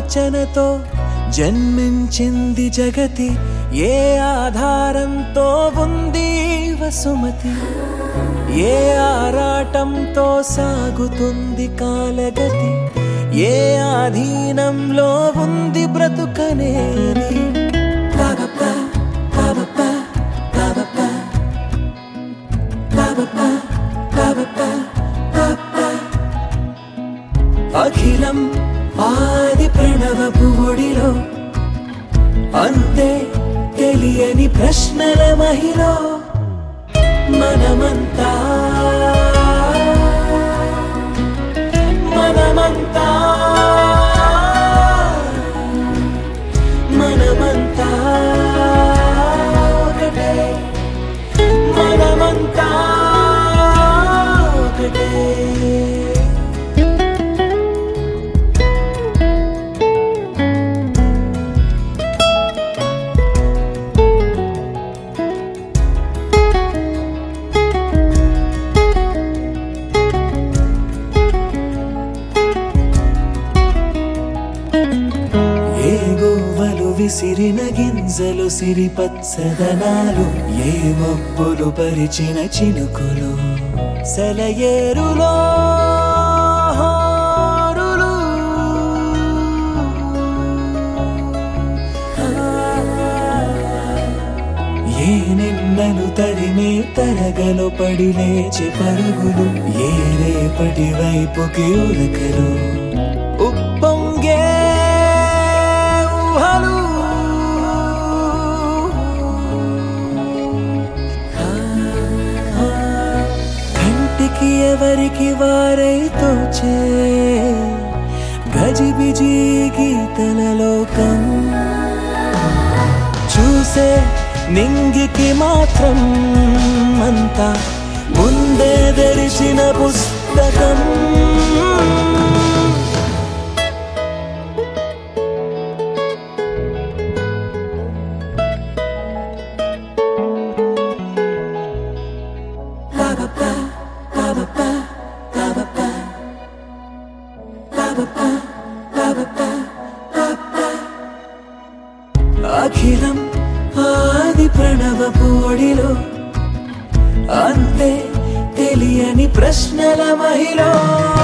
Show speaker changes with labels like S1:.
S1: ఆలోచనతో జన్మించింది జగతి ఏ ఆధారంతో ఉంది వసుమతి ఏ ఆరాటంతో సాగుతుంది కాలగతి ఏ ఆధీనంలో ఉంది బ్రతుకనేది పాపప్ప, పాపప్ప, పాపప్ప, పాపప్ప, పాపప్ప, పాపప్ప. అఖిలం ఆది ప్రణవపు ఒడిలో అంతే తెలియని ప్రశ్నల మహిలో మనమంతా మనమంతా మనమంతా ఒకటే మనమంతా ఒకటే ఏ గోవలు విసిరిన గింజలు సిరిపచ్చదనాలు ఏ మబ్బులు పరిచిన చినుకులు సెలయేరులో హారులు. ఏ నిన్నలు తరిమే తరగలు పడి లేచి పరుగులు ఏ రేపటి వైపుకి ఉరకలు ఉప్పొంగే ఊహలు కంటికి ఎవరికి వారై తోచే గజిబిజి గీతల లోకం చూసే నింగికి మాత్రం అంతా ముందే తెరిచిన పుస్తకం అఖిలం ఆది ప్రణవపు ఒడిలో అంతే తెలియని ప్రశ్నల మహిళ